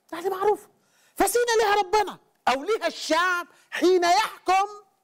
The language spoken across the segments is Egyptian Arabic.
يعني معروفه فسينا ليها ربنا او ليها الشعب حين يحكم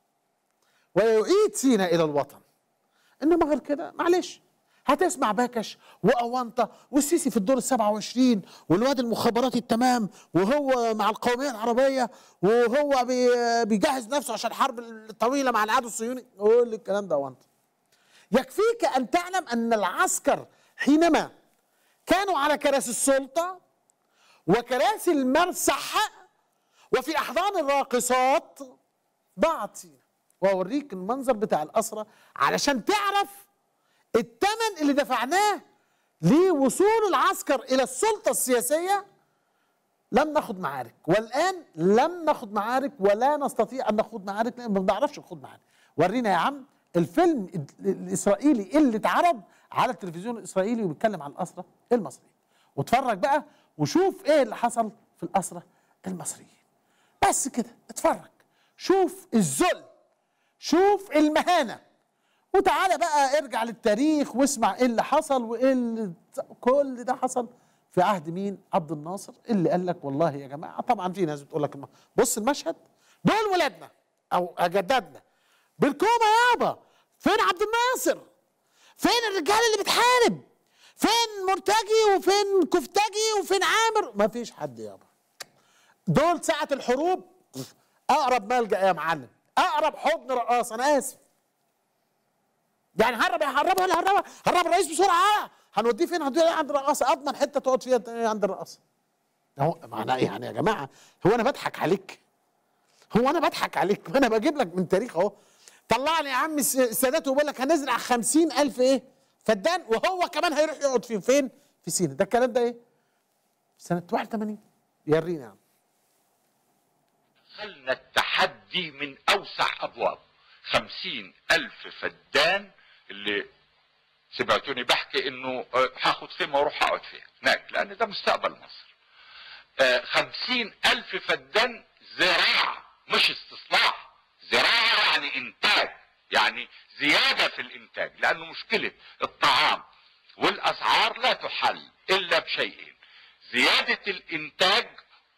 ويعيد سينا الى الوطن انما غير كده معلش هتسمع باكش واونطه والسيسي في الدور ال 27 والواد المخابراتي التمام وهو مع القوميه العربيه وهو بي- بيجهز نفسه عشان الحرب الطويله مع العدو الصهيوني كل الكلام ده اونطه يكفيك ان تعلم ان العسكر حينما كانوا على كراسي السلطه وكراسي المرسح وفي احضان الراقصات ضاعت سينا واوريك المنظر بتاع الاسرى علشان تعرف الثمن اللي دفعناه لوصول العسكر الى السلطه السياسيه لم نخض معارك والان لم نخض معارك ولا نستطيع ان نخوض معارك لان ما بنعرفش نخوض معارك ورينا يا عم الفيلم ال- الاسرائيلي اللي اتعرض على التلفزيون الاسرائيلي وبيتكلم عن الاسرى المصريين واتفرج بقى وشوف ايه اللي حصل في الاسرى المصريين بس كده اتفرج شوف الذل شوف المهانه وتعالى بقى ارجع للتاريخ واسمع ايه اللي حصل وايه اللي كل ده حصل في عهد مين؟ عبد الناصر اللي قال لك والله يا جماعه طبعا في ناس بتقول لك الم- بص المشهد دول ولادنا او جدادنا بالكومه يابا فين عبد الناصر؟ فين الرجال اللي بتحارب؟ فين مرتجي وفين كفتجي وفين عامر؟ ما فيش حد يابا دول ساعة الحروب أقرب ملجأ يا معلم أقرب حضن رقاص أنا آسف يعني هرب يا هرب ولا هرب هرب الرئيس بسرعة هنوديه فين هنوديه عند الرقاصة أضمن حتة تقعد فيها عند الرقاصة هو معناه إيه يعني يا جماعة هو أنا بضحك عليك هو أنا بضحك عليك ما أنا بجيب لك من تاريخ أهو طلع لي يا عم الس- السادات وبيقول لك هنزرع خمسين ألف إيه فدان وهو كمان هيروح يقعد فين فين في سينا ده الكلام ده إيه سنة 81 يورينا يا عم دخلنا التحدي من اوسع ابواب خمسين الف فدان اللي سمعتوني بحكي انه آه، هاخد خيمه واروح اقعد فيها هناك لان ده مستقبل مصر آه، خمسين الف فدان زراعه مش استصلاح زراعه يعني انتاج يعني زياده في الانتاج لانه مشكله الطعام والاسعار لا تحل الا بشيئين زياده الانتاج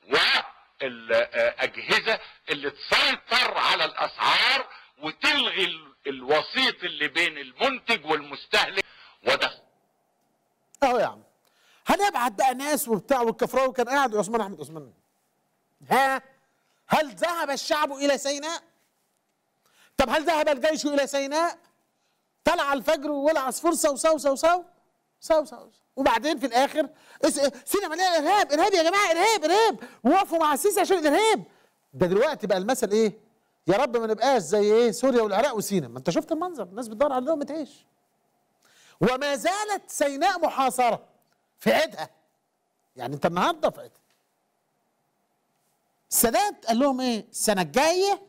والاجهزه اللي تسيطر على الاسعار وتلغي ال- الوسيط اللي بين المنتج والمستهلك وده اهو يا عم هنبعت بقى ناس وبتاع والكفراوي كان قاعد وعثمان احمد عثمان ها هل ذهب الشعب الى سيناء طب هل ذهب الجيش الى سيناء طلع الفجر وولع عصفور سو سو سو سو سو سو وبعدين في الاخر اس- سينا مليانه ارهاب ارهاب يا جماعه ارهاب ارهاب وقفوا مع السيسي عشان الارهاب ده دلوقتي بقى المثل ايه يا رب ما نبقاش زي ايه سوريا والعراق وسينا ما انت شفت المنظر الناس بتدور على لقمه عيش وما زالت سيناء محاصرة في عيدها يعني انت النهارده في عيدها السادات قال لهم ايه السنة الجاية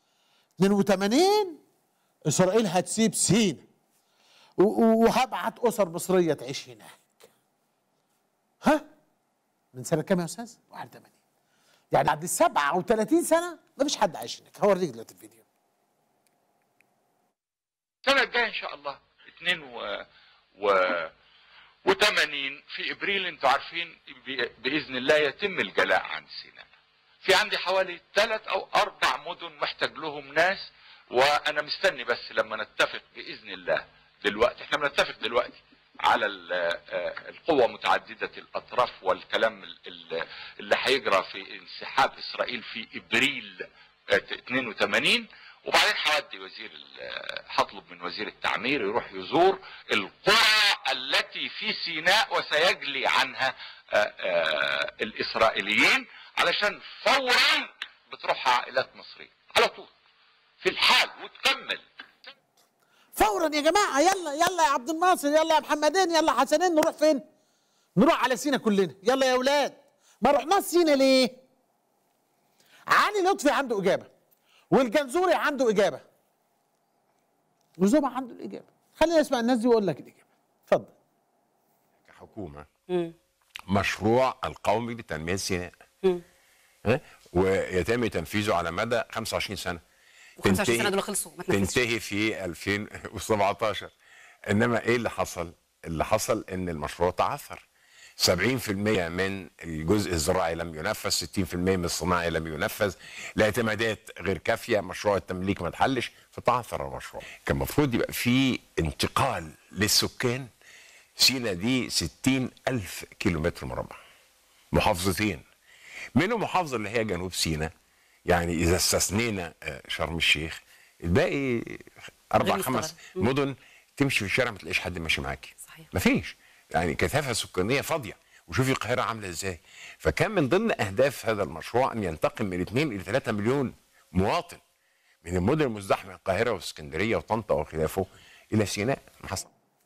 82 اسرائيل هتسيب سينا و- و- وهبعت اسر مصرية تعيش هناك ها من سنة كام يا استاذ 81 يعني بعد 37 سنة مفيش حد عايش هناك هوريك دلوقتي الفيديو السنة الجاية إن شاء الله 2 و و و80 في إبريل أنتوا عارفين ب- بإذن الله يتم الجلاء عن سيناء. في عندي حوالي ثلاث أو أربع مدن محتاج لهم ناس وأنا مستني بس لما نتفق بإذن الله دلوقتي إحنا بنتفق دلوقتي على ال- آه، القوة متعددة الأطراف والكلام ال- ال- اللي هيجرى في انسحاب إسرائيل في إبريل آه، 82 وبعدين هودي وزير ال- هطلب من وزير التعمير يروح يزور القرى التي في سيناء وسيجلي عنها آه، آه، الاسرائيليين علشان فورا بتروح عائلات مصريه على طول في الحال وتكمل فورا يا جماعه يلا يلا يا عبد الناصر يلا يا محمدين يلا حسنين نروح فين؟ نروح على سينا كلنا يلا يا اولاد ما رحناش سينا ليه؟ علي لطفي عنده اجابه والجنزوري عنده اجابه وزوبع عنده الاجابه خلينا نسمع الناس دي واقول لك الاجابه اتفضل كحكومه مشروع القومي لتنميه سيناء ها؟ ويتم تنفيذه على مدى 25 سنه 25 سنة دول خلصوا، ما تنفذش. تنتهي في 2017 انما ايه اللي حصل؟ اللي حصل ان المشروع تعثر 70% من الجزء الزراعي لم ينفذ 60% من الصناعي لم ينفذ الاعتمادات غير كافيه مشروع التمليك ما اتحلش فتعثر المشروع كان المفروض يبقى في انتقال للسكان سينا دي 60 ألف كيلومتر مربع محافظتين منهم محافظة اللي هي جنوب سينا يعني إذا استثنينا آه، شرم الشيخ الباقي أربع غير خمس مستغرب. مدن تمشي في الشارع ما تلاقيش حد ماشي معاكي صحيح. مفيش يعني كثافة سكانية فاضية وشوفي القاهرة عاملة ازاي فكان من ضمن أهداف هذا المشروع أن ينتقل من 2 إلى 3 مليون مواطن من المدن المزدحمة القاهرة واسكندرية وطنطا وخلافه إلى سيناء ما حصل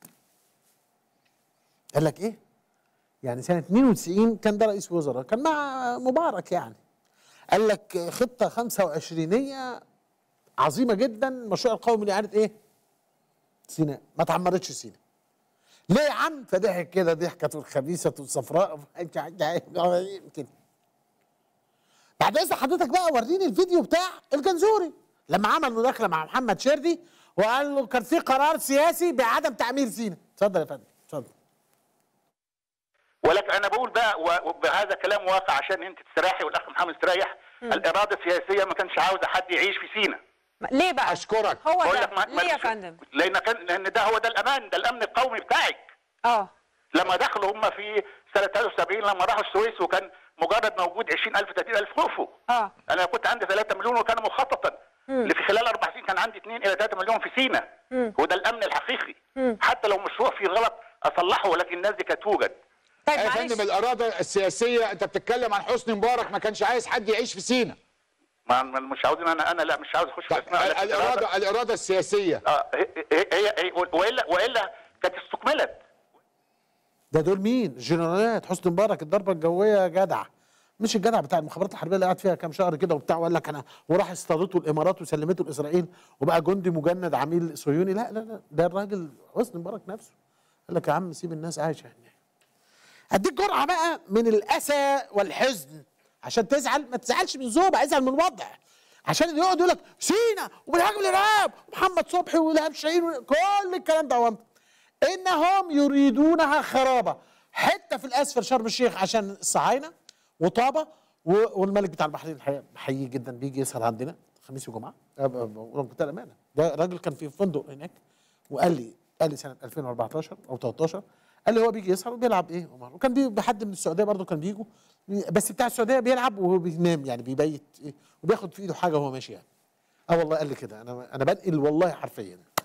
قال لك ايه يعني سنه 92 كان ده رئيس وزراء كان مع مبارك يعني قال لك خطه 25 عظيمه جدا المشروع القومي لاعاده ايه سيناء ما اتعمرتش سيناء ليه يا عم فضحك كده ضحكه الخبيثه الصفراء كده بعد اذن حضرتك بقى وريني الفيديو بتاع الجنزوري لما عمل مداخله مع محمد شردي وقال له كان في قرار سياسي بعدم تعمير سيناء اتفضل يا فندم اتفضل ولكن انا بقول بقى و- وبهذا كلام واقع عشان انت تستريحي والاخ محمد يستريح الاراده السياسيه ما كانش عاوزه حد يعيش في سينا ليه بقى؟ اشكرك هو بقول ده لك ما- ما- ليه يا فندم؟ لان كان لان ده هو ده الامان ده الامن القومي بتاعك اه لما دخلوا هم في سنه 73 لما راحوا السويس وكان مجرد موجود 20000 30000 وقفوا اه انا كنت عندي 3 مليون وكان مخططا اللي في خلال اربع سنين كان عندي 2 الى 3 مليون في سينا وده الامن الحقيقي حتى لو مشروع فيه غلط اصلحه ولكن الناس دي كانت توجد طيب يا معلش فندم الاراده السياسيه انت بتتكلم عن حسني مبارك ما كانش عايز حد يعيش في سينا ما ما- مش عاوزين انا انا لا مش عاوز اخش في طب اسماء لكن الاراده الاراده السياسيه اه هي هي, هي والا والا كانت استكملت ده دول مين؟ الجنرالات حسني مبارك الضربه الجويه جدع مش الجدع بتاع المخابرات الحربيه اللي قعد فيها كام شهر كده وبتاع وقال لك انا وراح اصطادته الامارات وسلمته لاسرائيل وبقى جندي مجند عميل صهيوني لا لا لا ده الراجل حسني مبارك نفسه قال لك يا عم سيب الناس عايشه هنا اديك جرعه بقى من الاسى والحزن عشان تزعل ما تزعلش من زوبه ازعل من الوضع عشان اللي يقعد يقول لك سينا وبنهاجم الارهاب ومحمد صبحي والهاب شاهين و- كل الكلام ده وانت انهم يريدونها خرابه حته في الاسفل شرم الشيخ عشان الصهاينه وطابه و- والملك بتاع البحرين الحقيقه بحييه جدا بيجي يسهر عندنا خميس وجمعه أب- أب- بكل الامانه ده راجل كان في فندق هناك وقال لي قال لي سنه 2014 او 13 قال لي هو بيجي يسهر وبيلعب ايه عمر وكان بي حد من السعوديه برضه كان بيجوا بس بتاع السعوديه بيلعب وهو بينام يعني بيبيت إيه وبياخد في ايده حاجه وهو ماشي يعني اه والله قال لي كده انا انا بنقل والله حرفيا